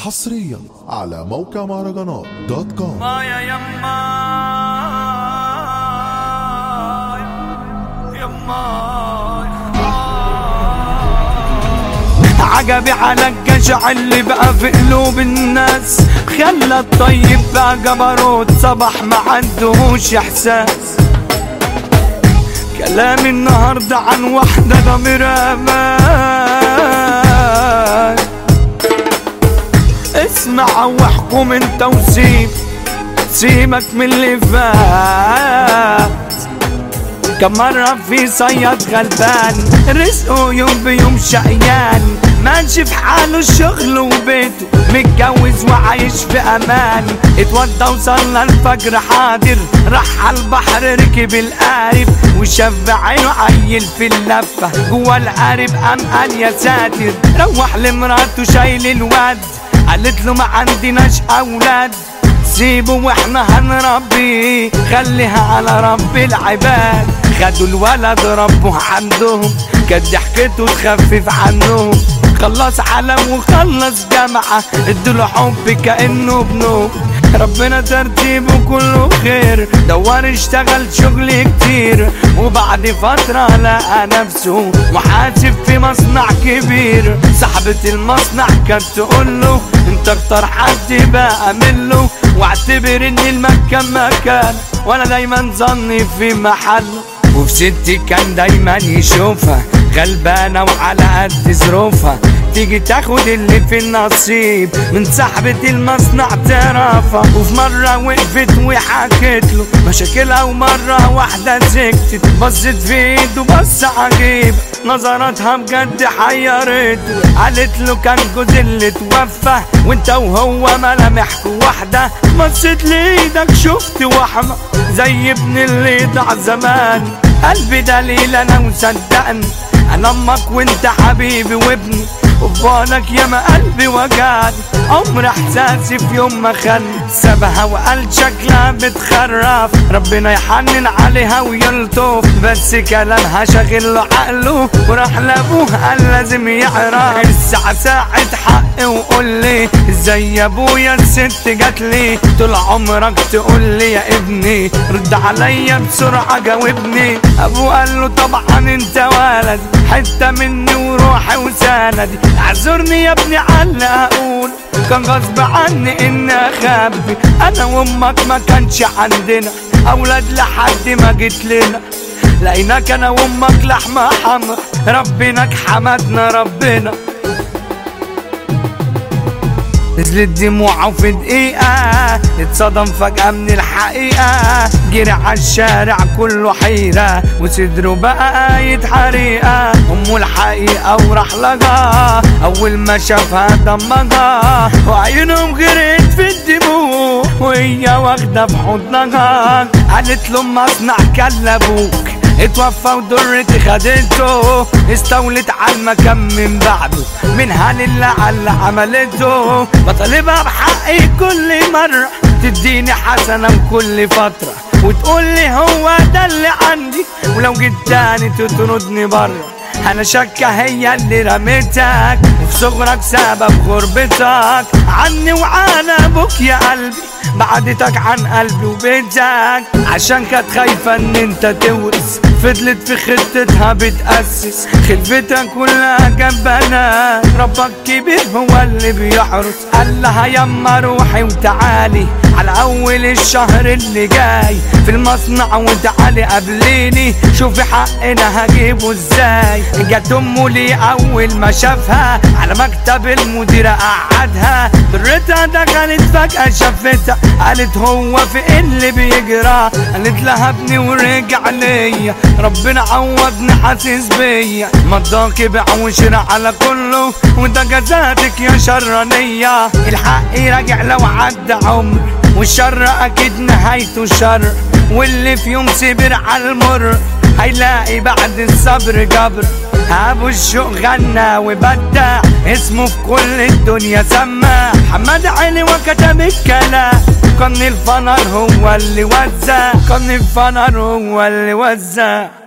حصريا على موقع مهرجانات دوت كوم ما يا يما يما عجبي على الجشع اللي بقى في قلوب الناس خلى الطيب بقى جبروت صباح ما عندهوش احساس كلامي النهارده عن واحده ضميرها امان اسمع واحكم انت وسيب سيبك من اللي فات كم مرة في صياد غلبان رزقه يوم بيوم شقيان ماشي في حاله الشغل وبيته متجوز وعايش في امان اتوضى وصلى الفجر حاضر راح على البحر ركب القارب وشاف بعينه عيل في اللفة جوا القارب قام قال يا ساتر روح لمراته شايل الواد قالت له ما عندناش اولاد سيبه واحنا هنربيه خليها على رب العباد خدوا الولد ربه عندهم كانت ضحكته تخفف عنهم خلص علم وخلص جامعة ادوله حب كأنه ابنه ربنا ترتيبه كله خير دور اشتغل شغل كتير وبعد فترة لقى نفسه محاسب في مصنع كبير صاحبة المصنع كانت تقول له انت اختار حد بقى منه واعتبر ان المكان مكان وانا دايما ظني في محله وفي ستي كان دايما يشوفها غلبانة وعلى قد ظروفها تيجي تاخد اللي في النصيب من صاحبة المصنع تعرفها وفي مرة وقفت وحكت له مشاكلها ومرة واحدة سكتت بصت في ايده بص عجيب نظراتها بجد حيرته قالت له كان جوز اللي توفى وانت وهو ملامحكوا واحدة بصيت لايدك شفت وحمة زي ابن اللي ضاع زمان قلبي دليل انا وصدقني انا امك وانت حبيبي وابني وبالك يا ما قلبي وجعني عمر احساسي في يوم ما خان سابها وقال شكلها بتخرف ربنا يحنن عليها ويلطف بس كلامها شاغل له عقله وراح لابوه قال لازم يعرف الساعة ساعة حق وقول لي ازاي يا ابويا الست جات لي طول عمرك تقول لي يا ابني رد عليا بسرعة جاوبني ابوه قال له طبعا انت ولد حتة مني وروحي وسندي اعذرني يا ابني على اقول كان غصب عني اني اخبي انا وامك ما كانش عندنا اولاد لحد ما جيت لنا لقيناك انا وامك لحمة حمرا ربناك حمدنا ربنا نزلت دموعه في دقيقة اتصدم فجأة من الحقيقة جري على الشارع كله حيرة وصدره بقى يتحريقة أمه الحقيقة وراح لقى أول ما شافها دمجها وعينهم غرقت في الدموع وهي واخدة في حضنها قالت له مصنع كلبوك اتوفى ودرتي خدته استولت على المكان من بعده منها لله على اللي عملته بطالبها بحقي كل مرة تديني حسنة وكل فترة وتقول لي هو ده اللي عندي ولو جيت تاني تطردني بره انا شاكة هي اللي رميتك وفي صغرك سبب غربتك عني وعن ابوك يا قلبي بعدتك عن قلبي وبيتك عشان كانت خايفة ان انت تورث فضلت في خطتها بتأسس خلفتها كلها جنبنا ربك كبير هو اللي بيحرس قال لها يما روحي وتعالي على اول الشهر اللي جاي في المصنع وتعالي قابليني شوفي حقنا هجيبه ازاي جت امه لي اول ما شافها على مكتب المدير قعدها برتها دخلت فجأة شافتها قالت هو في إيه اللي بيجرى قالت لها ابني ورجع ليا ربنا عوضني حاسس بيا مضاكي بيع وشراء على كله وده جزاتك يا شرانية الحق راجع لو عدى عمر والشر اكيد نهايته شر واللي في يوم صبر على المر هيلاقي بعد الصبر جبر ابو الشوق غنى وبدع اسمه في كل الدنيا سمع محمد علي وكتب الكلام كان الفنر هو اللي وزع كان الفنر هو اللي وزع